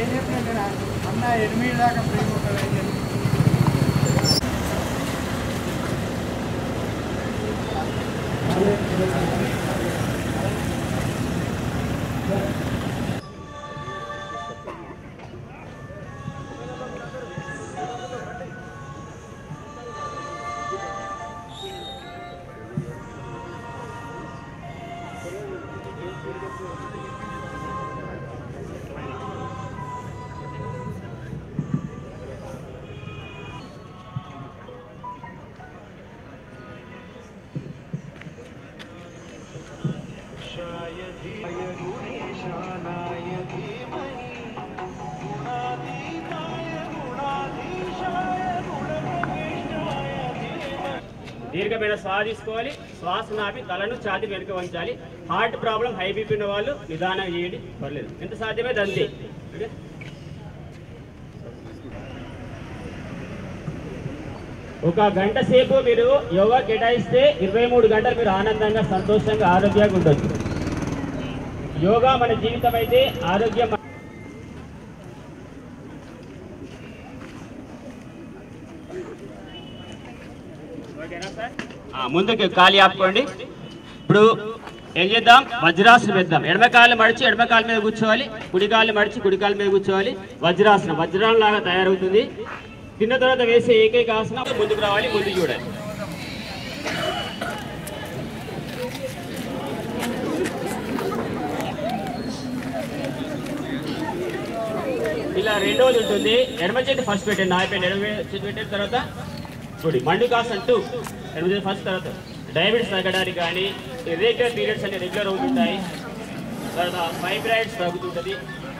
ఏం చెప్పినా అన్న ఎనిమిది దాకా ఫ్రీ ఉంటుంది అని చెప్పి దీర్ఘమైన శ్వాస తీసుకోవాలి శ్వాస నాపి తలను ఛాతి వెనుక వంచాలి హార్ట్ ప్రాబ్లం హై బీపీ ఉన్న వాళ్ళు నిదానం చేయండి పర్లేదు ఎంత సాధ్యమైతే అంతే ఓకే ఒక గంట సేపు మీరు యోగా కేటాయిస్తే ఇరవై మూడు గంటలు మీరు ఆనందంగా సంతోషంగా ఆరోగ్యంగా ఉండొచ్చు యోగా మన జీవితం అయితే ఆరోగ్యం ఓకేనా సార్ ఆ, ముందుకు ఖాళీ ఆపుకోండి ఇప్పుడు ఏం చేద్దాం వజ్రాసనం వేద్దాం ఎడమ కాళ్ళు మడిచి ఎడమ కాలు మీద కూర్చోవాలి కుడి కాళ్ళు మడిచి కుడి కాలు మీద కూర్చోవాలి వజ్రాసనం వజ్రం లాగా తయారవుతుంది తిన్న తర్వాత వేసే ఏకైక ఆసనం ముందుకు రావాలి ముందుకు చూడాలి ఇలా రెండోది ఉంటుంది ఎడమ చేతి ఫస్ట్ పెట్టండి నా అయిపోయింది ఎడమ చేతి పెట్టిన తర్వాత గుడి మండుకాసన్ టూ ఎడమ చేతి ఫస్ట్ తర్వాత డయాబెటీస్ తగ్గడానికి కానీ ఇర్రెగ్యులర్ పీరియడ్స్ అన్ని రెగ్యులర్ అవుతుంటాయి తర్వాత ఫైబ్రాయిడ్స్ తగ్గుతుంటుంది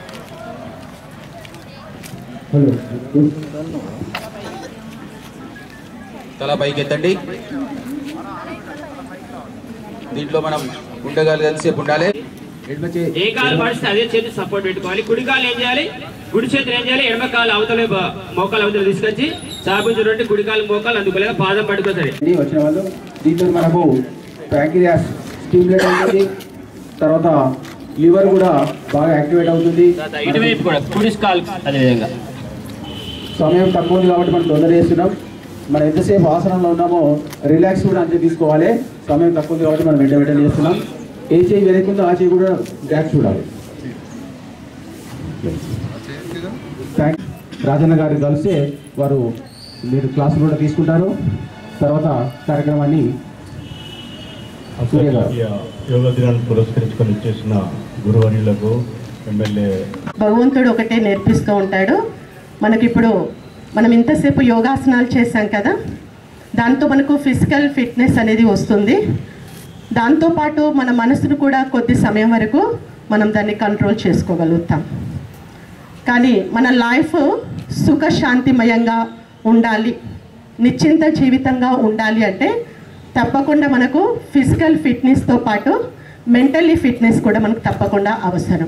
తల పైకి ఎత్తండి దీంట్లో మనం ఉండగాలి ఎంతసేపు ఉండాలి ఎడమ చే- ఏ కాలు పడిస్తే అదే చేతి సపోర్ట్ పెట్టుకోవాలి కుడి కాలు ఏం చేయాలి కుడి చేతులు ఏం చేయాలి ఎడమ కాలు అవతల బ- మోకాలు అవతల తీసుకొచ్చి చాపించినట్టు కుడి కాలు మోకాలు అందుకోలేక పాదం పడుకోసరి అండి వచ్చిన వాళ్ళు దీంతో మనకు ప్యాంక్రియాస్ స్టిమ్యులేట్ అవుతుంది తర్వాత లివర్ కూడా బాగా యాక్టివేట్ అవుతుంది తర్వాత ఇటువైపు కూడా కుడి కాలు అదే విధంగా సమయం తక్కువ ఉంది కాబట్టి మనం తొందర చేస్తున్నాం మనం ఎంతసేపు ఆసనంలో ఉన్నామో రిలాక్స్ కూడా అంతే తీసుకోవాలి సమయం తక్కువ ఉంది కాబట్టి మనం వెంట వెంటనే చేస్తున్నాం ఏ చేయి వెనకుందో ఆ చేయి కూడా గ్యాప్ చూడాలి థ్యాంక్ రాజన్న గారికి కలిస్తే వారు మీరు క్లాసులు కూడా తీసుకుంటారు తర్వాత కార్యక్రమాన్ని సూర్య గారు అంతర్జాతీయ యోగా దినాన్ని పురస్కరించుకొని చేసిన గురువర్యులకు ఎమ్మెల్యే భగవంతుడు ఒకటే నేర్పిస్తూ ఉంటాడు మనకిప్పుడు మనం ఇంతసేపు యోగాసనాలు చేశాం కదా దాంతో మనకు ఫిజికల్ ఫిట్నెస్ అనేది వస్తుంది దాంతోపాటు మన మనసును కూడా కొద్ది సమయం వరకు మనం దాన్ని కంట్రోల్ చేసుకోగలుగుతాం కానీ మన లైఫ్ సుఖశాంతిమయంగా ఉండాలి నిశ్చింత జీవితంగా ఉండాలి అంటే తప్పకుండా మనకు ఫిజికల్ ఫిట్నెస్తో పాటు మెంటల్లీ ఫిట్నెస్ కూడా మనకు తప్పకుండా అవసరం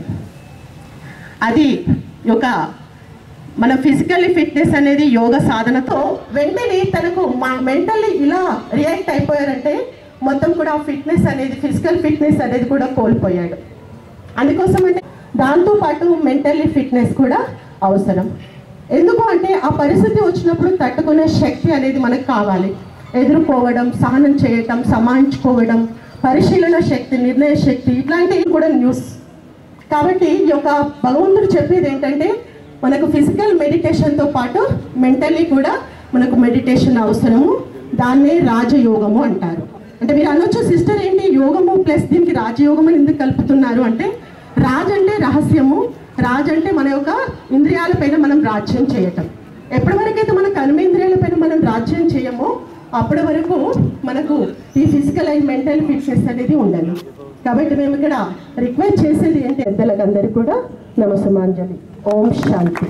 అది ఒక మన ఫిజికల్లీ ఫిట్నెస్ అనేది యోగ సాధనతో వెంటనే తనకు మెంటల్లీ ఇలా రియాక్ట్ అయిపోయారంటే మొత్తం కూడా ఫిట్నెస్ అనేది ఫిజికల్ ఫిట్నెస్ అనేది కూడా కోల్పోయాడు అందుకోసం అంటే దాంతోపాటు మెంటల్లీ ఫిట్నెస్ కూడా అవసరం ఎందుకు అంటే ఆ పరిస్థితి వచ్చినప్పుడు తట్టుకునే శక్తి అనేది మనకు కావాలి ఎదుర్కోవడం సహనం చేయటం సమాయించుకోవడం పరిశీలన శక్తి నిర్ణయ శక్తి ఇట్లాంటివి కూడా న్యూస్ కాబట్టి ఈ యొక్క భగవంతుడు చెప్పేది ఏంటంటే మనకు ఫిజికల్ మెడిటేషన్తో పాటు మెంటల్లీ కూడా మనకు మెడిటేషన్ అవసరము దాన్నే రాజయోగము అంటారు అంటే మీరు అనొచ్చు సిస్టర్ ఏంటి యోగము ప్లస్ దీనికి రాజయోగం అని ఎందుకు కలుపుతున్నారు అంటే రాజ్ అంటే రహస్యము రాజ్ అంటే మన యొక్క ఇంద్రియాలపైన మనం రాజ్యం చేయటం ఎప్పటి వరకైతే మన కర్మేంద్రియాలపైన మనం రాజ్యం చేయమో అప్పటి వరకు మనకు ఈ ఫిజికల్ అండ్ మెంటల్ ఫిట్నెస్ అనేది ఉండదు కాబట్టి మేము ఇక్కడ రిక్వెస్ట్ చేసేది ఏంటి పెద్దలకు అందరికీ కూడా నమస్సమాంజలి ఓం శాంతి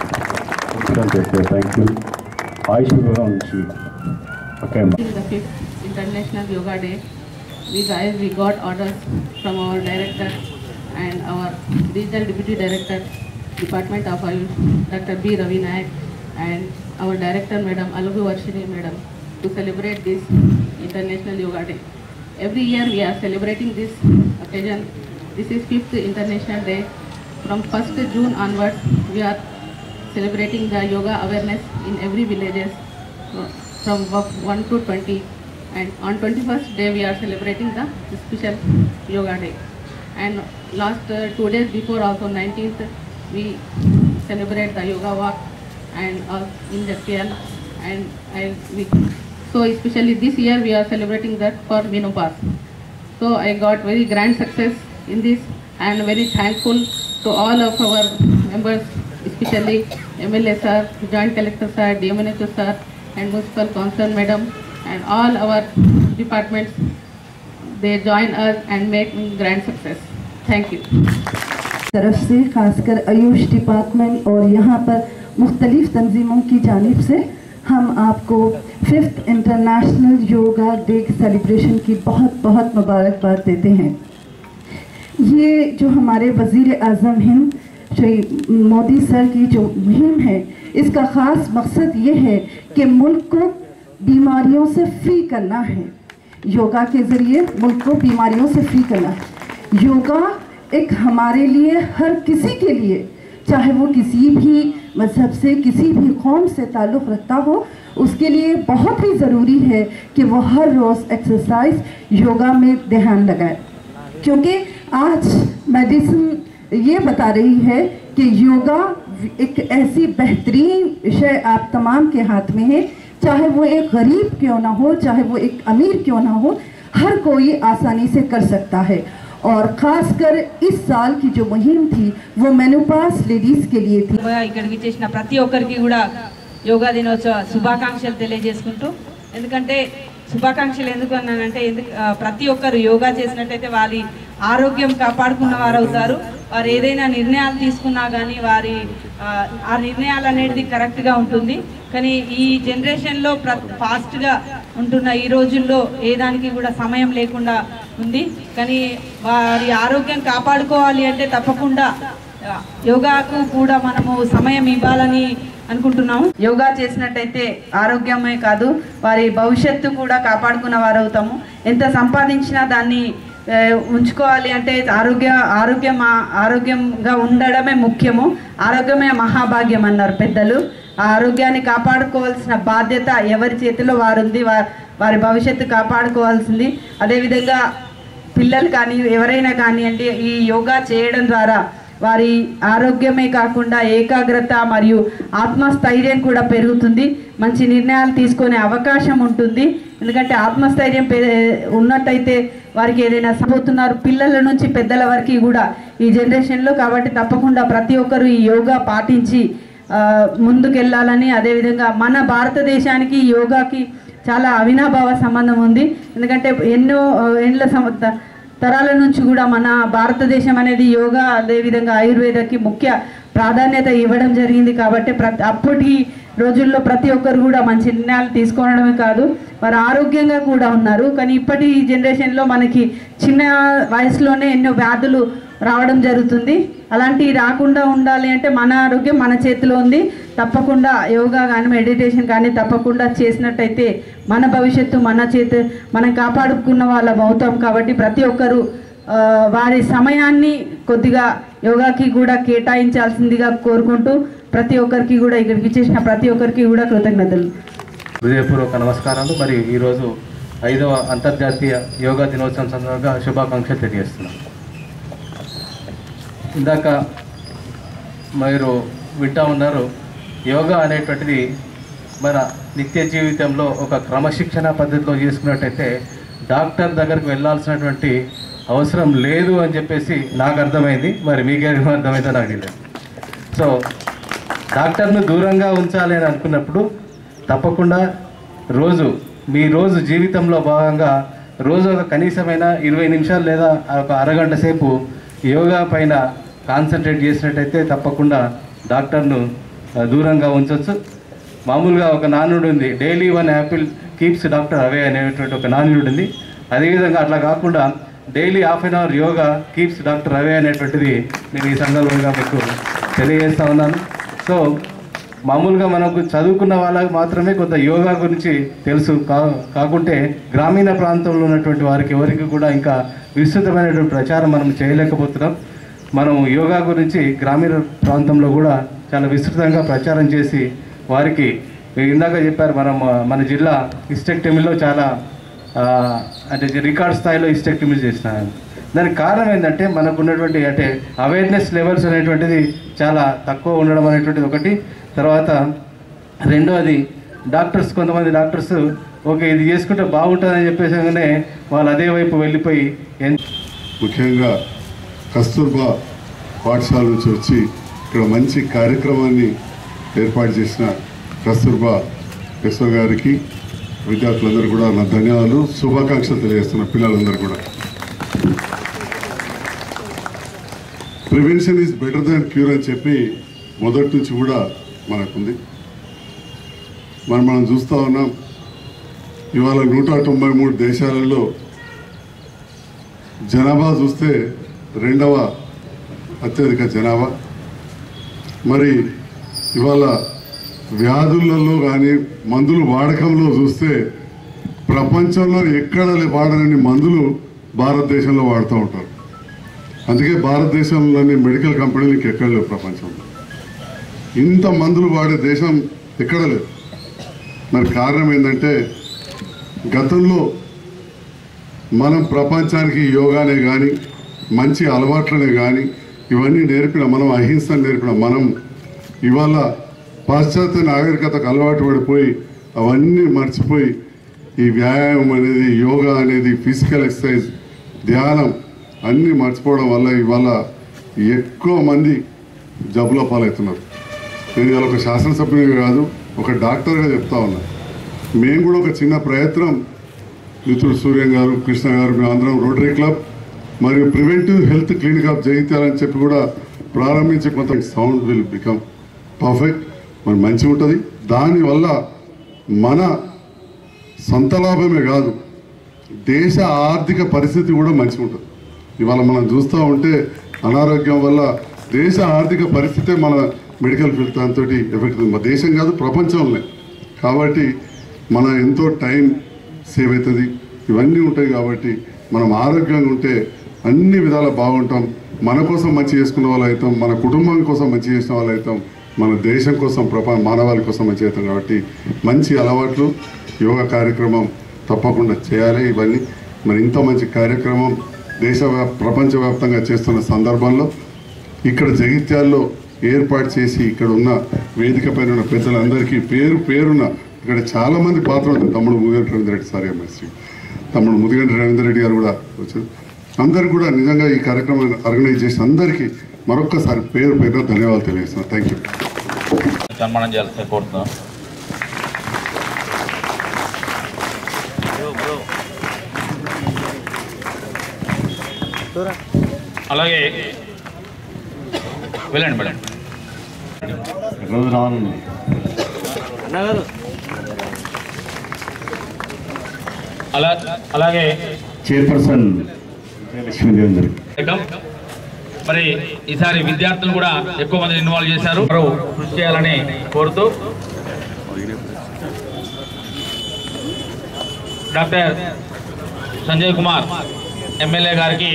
థ్యాంక్ యూ ఆయుష్ విభాగం నుంచి okay the fifth International Yoga Day, we guys we got orders from our director and our regional deputy director, Department of Ayush, Dr. B. Ravi Nayak, and our director, Madam Alugu Varshini, Madam, to celebrate this International Yoga Day. Every year we are celebrating this occasion. This is fifth International Day from 1st June onwards, we are celebrating the yoga awareness in every villages uh, from wo- 1 to 20. And on 21st day, we are celebrating the special yoga day. And last uh, two days before, also 19th, we celebrate the yoga walk and uh, in the KL. And I, we, so especially this year, we are celebrating that for menopause. So I got very grand success in this and very thankful to all of our members, especially MLA sir, Joint Collector sir, DMNHO sir, and Municipal Council madam, and all our departments. They join us and make grand success. Thank you. तरफ से खासकर Ayush department और यहाँ पर मुख्तलिफ तंजीमों की जानिब से हम आपको fifth International Yoga Day celebration की बहुत बहुत मुबारकबाद देते हैं ये जो हमारे वज़ीर अजम हिंद श्री मोदी सर की जो मुहिम है इसका ख़ास मकसद ये है कि मुल्क को बीमारियों से फ्री करना है योगा के ज़रिए मुल्क को बीमारियों से फ्री करना है योगा एक हमारे लिए हर किसी के लिए चाहे वो किसी भी मज़हब से किसी भी कौम से ताल्लुक़ रखता हो उसके लिए बहुत ही ज़रूरी है कि वो हर रोज़ एक्सरसाइज योगा में ध्यान लगाए क्योंकि आज मेडिसिन ये बता रही है कि योगा एक ऐसी बेहतरीन विषय आप तमाम के हाथ में है चाहे वो एक गरीब क्यों ना हो चाहे वो एक अमीर क्यों ना हो हर कोई आसानी से कर सकता है और ख़ासकर इस साल की जो मुहिम थी वो मेनोपास लेडीज़ के लिए थी ఇక్కడికి చేసిన ప్రతి ఒక్కరికి కూడా యోగా దినోత్సవ శుభాకాంక్షలు తెలియజేసుకుంటూ ఎందుకంటే శుభాకాంక్షలు ఎందుకు అన్నానంటే ఎందుకు ఆ, ప్రతి ఒక్కరు యోగా చేసినట్టయితే వారి ఆరోగ్యం కాపాడుకున్న వారు అవుతారు వారు ఏదైనా నిర్ణయాలు తీసుకున్నా కానీ వారి ఆ, ఆ నిర్ణయాలు అనేది కరెక్ట్గా ఉంటుంది కానీ ఈ జనరేషన్లో ప్ర ఫాస్ట్గా ఉంటున్న ఈ రోజుల్లో ఏ దానికి కూడా సమయం లేకుండా ఉంది కానీ వారి ఆరోగ్యం కాపాడుకోవాలి అంటే తప్పకుండా యోగాకు కూడా మనము సమయం ఇవ్వాలని అనుకుంటున్నాము యోగా చేసినట్టయితే ఆరోగ్యమే కాదు వారి భవిష్యత్తు కూడా కాపాడుకున్న వారు అవుతాము ఎంత సంపాదించినా దాన్ని ఆ, ఉంచుకోవాలి అంటే ఆరోగ్య ఆరోగ్యం ఆరోగ్యంగా ఉండడమే ముఖ్యము ఆరోగ్యమే మహాభాగ్యం అన్నారు పెద్దలు ఆ ఆరోగ్యాన్ని కాపాడుకోవాల్సిన బాధ్యత ఎవరి చేతిలో వారుంది వా- వారి భవిష్యత్తు కాపాడుకోవాల్సింది అదేవిధంగా పిల్లలు కానీ ఎవరైనా కానివ్వండి ఈ యోగా చేయడం ద్వారా వారి ఆరోగ్యమే కాకుండా ఏకాగ్రత మరియు ఆత్మస్థైర్యం కూడా పెరుగుతుంది మంచి నిర్ణయాలు తీసుకునే అవకాశం ఉంటుంది ఎందుకంటే ఆత్మస్థైర్యం పె- ఉన్నట్టయితే వారికి ఏదైనా సపోతున్నారు పిల్లల నుంచి పెద్దల వరకు కూడా ఈ జనరేషన్లో కాబట్టి తప్పకుండా ప్రతి ఒక్కరూ ఈ యోగా పాటించి ఆ, ముందుకెళ్ళాలని అదేవిధంగా మన భారతదేశానికి యోగాకి చాలా అవినాభావ సంబంధం ఉంది ఎందుకంటే ఎన్నో ఆ, ఏండ్ల సం- త- తరాల నుంచి కూడా మన భారతదేశం అనేది యోగా అదేవిధంగా ఆయుర్వేదకి ముఖ్య ప్రాధాన్యత ఇవ్వడం జరిగింది కాబట్టి ప్రతి అప్పటి రోజుల్లో ప్రతి ఒక్కరు కూడా మంచి నిర్ణయాలు తీసుకోవడమే కాదు వారు ఆరోగ్యంగా కూడా ఉన్నారు కానీ ఇప్పటి జనరేషన్లో మనకి చిన్న వయసులోనే ఎన్నో వ్యాధులు రావడం జరుగుతుంది అలాంటివి రాకుండా ఉండాలి అంటే మన ఆరోగ్యం మన చేతిలో ఉంది తప్పకుండా యోగా కానీ మెడిటేషన్ కానీ తప్పకుండా చేసినట్టయితే మన భవిష్యత్తు మన చేతి మనం కాపాడుకున్న వాళ్ళం అవుతాం కాబట్టి ప్రతి ఒక్కరూ ఆ, వారి సమయాన్ని కొద్దిగా యోగాకి కూడా కేటాయించాల్సిందిగా కోరుకుంటూ ప్రతి ఒక్కరికి కూడా ఇక్కడికి చేసిన ప్రతి ఒక్కరికి కూడా కృతజ్ఞతలు హృదయపూర్వక నమస్కారాలు మరియు ఈరోజు ఐదవ అంతర్జాతీయ యోగా దినోత్సవం సందర్భంగా శుభాకాంక్షలు తెలియజేస్తున్నాను ఇందాక మీరు వింటా ఉన్నారు యోగా అనేటువంటిది మన నిత్య జీవితంలో ఒక క్రమశిక్షణ పద్ధతిలో చేసుకున్నట్టయితే డాక్టర్ దగ్గరికి వెళ్ళాల్సినటువంటి అవసరం లేదు అని చెప్పేసి నాకు అర్థమైంది మరి మీకేం అర్థమైందో నాకు తెలియదు సో డాక్టర్ను దూరంగా ఉంచాలి అని అనుకున్నప్పుడు తప్పకుండా రోజు మీ రోజు జీవితంలో భాగంగా రోజు ఒక కనీసమైన ఇరవై నిమిషాలు లేదా ఒక అరగంట సేపు యోగా పైన కాన్సన్ట్రేట్ చేసినట్టయితే తప్పకుండా డాక్టర్ను ఆ, దూరంగా ఉంచవచ్చు మామూలుగా ఒక నానుడు ఉంది daily one apple keeps doctor away అనేటువంటి ఒక నానుడు ఉంది అదేవిధంగా అట్లా కాకుండా daily half an hour yoga keeps doctor away అనేటువంటిది నేను ఈ సందర్భంగా మీకు తెలియజేస్తా ఉన్నాను సో మామూలుగా మనకు చదువుకున్న వాళ్ళకి మాత్రమే కొంత యోగా గురించి తెలుసు కా కాకుంటే గ్రామీణ ప్రాంతంలో ఉన్నటువంటి వారికి ఎవరికి కూడా ఇంకా విస్తృతమైనటువంటి ప్రచారం మనం చేయలేకపోతున్నాం మనం యోగా గురించి గ్రామీణ ప్రాంతంలో కూడా చాలా విస్తృతంగా ప్రచారం చేసి వారికి ఇందాక చెప్పారు మనం ఆ, మన జిల్లా ఇస్టెక్టమీలో చాలా ఆ, అంటే రికార్డ్ స్థాయిలో ఇస్టెక్టమీ చేసినారు దానికి కారణం ఏంటంటే మనకు ఉన్నటువంటి అంటే అవేర్నెస్ లెవెల్స్ అనేటువంటిది చాలా తక్కువ ఉండడం అనేటువంటిది ఒకటి తర్వాత రెండోది డాక్టర్స్ కొంతమంది డాక్టర్స్ ఓకే ఇది చేసుకుంటే బాగుంటుందని చెప్పేసి వాళ్ళు అదే వైపు వెళ్ళిపోయి ఎన్ ముఖ్యంగా కస్తూర్బా పాఠశాల నుంచి వచ్చి ఇక్కడ మంచి కార్యక్రమాన్ని ఏర్పాటు చేసిన కస్తూర్బా యశ్వ గారికి విద్యార్థులందరూ కూడా నా ధన్యవాదాలు శుభాకాంక్షలు తెలియజేస్తున్న పిల్లలందరూ కూడా prevention is better than cure అని చెప్పి మొదటి నుంచి కూడా మనకుంది మనం మనం చూస్తూ ఉన్నాం ఇవాళ నూట తొంభై మూడు దేశాలలో జనాభా చూస్తే రెండవ అత్యధిక జనాభా మరి ఇవాళ వ్యాధులలో కానీ మందులు వాడకంలో చూస్తే ప్రపంచంలో ఎక్కడ లే- వాడనన్ని మందులు భారతదేశంలో వాడుతూ ఉంటారు అందుకే భారతదేశంలోని మెడికల్ కంపెనీలు ఇంకెక్కడ లేవు ప్రపంచంలో ఇంత మందులు వాడే దేశం ఎక్కడ లేదు మరి కారణం ఏంటంటే గతంలో మనం ప్రపంచానికి యోగానే కానీ మంచి అలవాట్లనే కానీ ఇవన్నీ నేర్పిన మనం అహింస నేర్పిన మనం ఇవాళ పాశ్చాత్య నాగరికతకు అలవాటు పడిపోయి అవన్నీ మర్చిపోయి ఈ వ్యాయామం అనేది యోగా అనేది ఫిజికల్ ఎక్సర్సైజ్ ధ్యానం అన్నీ మర్చిపోవడం వల్ల ఇవాళ ఎక్కువ మంది జబ్బుల పాలవుతున్నారు నేను ఇవాళ ఒక శాసనసభ్యునిగా కాదు ఒక డాక్టర్గా చెప్తా ఉన్నా మేము కూడా ఒక చిన్న ప్రయత్నం మిత్రుడు సూర్యం గారు కృష్ణ గారు మేము అందరం రోటరీ క్లబ్ మరియు ప్రివెంటివ్ హెల్త్ క్లినిక్ ఆఫ్ జగిత్యాలని చెప్పి కూడా ప్రారంభించి కొంత సౌండ్ విల్ బికమ్ పర్ఫెక్ట్ మరి మంచిగా ఉంటుంది దానివల్ల మన సొంత లాభమే కాదు దేశ ఆర్థిక పరిస్థితి కూడా మంచిగా ఉంటుంది ఇవాళ మనం చూస్తూ ఉంటే అనారోగ్యం వల్ల దేశ ఆర్థిక పరిస్థితే మన మెడికల్ ఫీల్డ్ దాంతో ఎఫెక్ట్ మన దేశం కాదు ప్రపంచంలో కాబట్టి మన ఎంతో టైం సేవ్ అవుతుంది ఇవన్నీ ఉంటాయి కాబట్టి మనం ఆరోగ్యంగా ఉంటే అన్ని విధాలా బాగుంటాం మన కోసం మంచి చేసుకున్న వాళ్ళు అవుతాం మన కుటుంబం కోసం మంచి చేసిన వాళ్ళు అవుతాం మన దేశం కోసం ప్రపంచ మానవాళి కోసం మంచి అవుతాం కాబట్టి మంచి అలవాట్లు యోగా కార్యక్రమం తప్పకుండా చేయాలి ఇవన్నీ మరి ఇంత మంచి కార్యక్రమం దేశ ప్రపంచవ్యాప్తంగా చేస్తున్న సందర్భంలో ఇక్కడ జగిత్యాల్లో ఏర్పాటు చేసి ఇక్కడ ఉన్న వేదిక పైన ఉన్న పెద్దలందరికీ పేరు పేరున ఇక్కడ చాలా మంది పాత్ర ఉంది తమ్ముడు ముదిగంటి రవీంద్ర రెడ్డి సారీ ఎంఎస్సీ తమ్ముడు ముదిగంటి రవీంద్ర రెడ్డి గారు కూడా వచ్చారు అందరికి కూడా నిజంగా ఈ కార్యక్రమాన్ని ఆర్గనైజ్ చేసిన అందరికీ మరొక్కసారి పేరు పేరున ధన్యవాదాలు తెలియజేస్తున్నాను థ్యాంక్ యూ సన్మానం చేయాల్సి కోరుతున్నాం అలాగే వెళ్ళండి వెళ్ళండి రోజు రాను అలా అలాగే చైర్పర్సన్ లక్ష్మీదేవి మరి ఈసారి విద్యార్థులు కూడా ఎక్కువ మంది ఇన్వాల్వ్ చేశారు వారు కృషి చేయాలని కోరుతూ డాక్టర్ సంజయ్ కుమార్ ఎమ్మెల్యే గారికి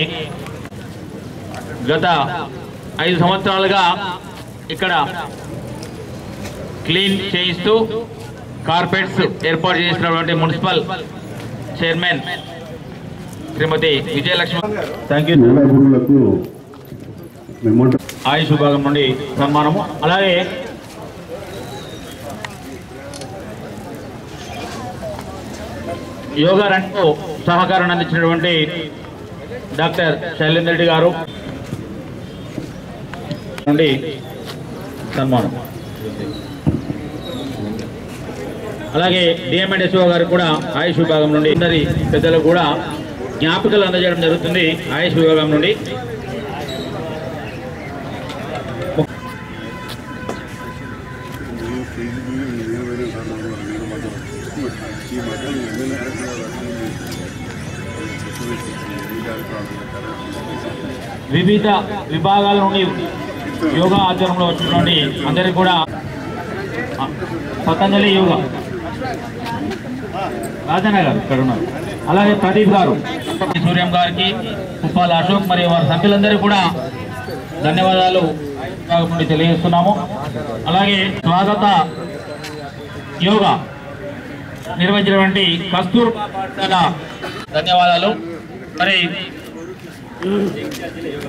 గత ఐదు సంవత్సరాలుగా ఇక్కడ క్లీన్ చేయిస్తూ కార్పెట్స్ ఏర్పాటు చేసినటువంటి municipal chairman Srimati Vijayalakshmi thank you yoga గురువులకు మెమోంటో ఆయుష్ విభాగం నుండి సన్మానము అలాగే యోగా రంగంలో సహకారం అందించినటువంటి డాక్టర్ శైలేందర్ రెడ్డి గారు నుండి సన్మానం అలాగే డిఎంఎన్ఎస్ఓ గారు కూడా ఆయుష్ విభాగం నుండి అందరి పెద్దలకు కూడా జ్ఞాపికలు అందజేయడం జరుగుతుంది ఆయుష్ విభాగం నుండి వివిధ విభాగాల నుండి యోగా ఆధ్వర్యంలో వచ్చినటువంటి అందరికీ కూడా ఆ, పతంజలి యోగా రాజన్న గారు ఇక్కడ ఉన్నారు అలాగే ప్రదీప్ గారు సూర్యం గారికి ఉప్పాల అశోక్ మరియు వారి సభ్యులందరూ కూడా ధన్యవాదాలు విభాగం నుండి తెలియజేస్తున్నాము అలాగే స్వాగత యోగా నిర్వహించినటువంటి కస్తూర్ పాఠశాల ధన్యవాదాలు మరి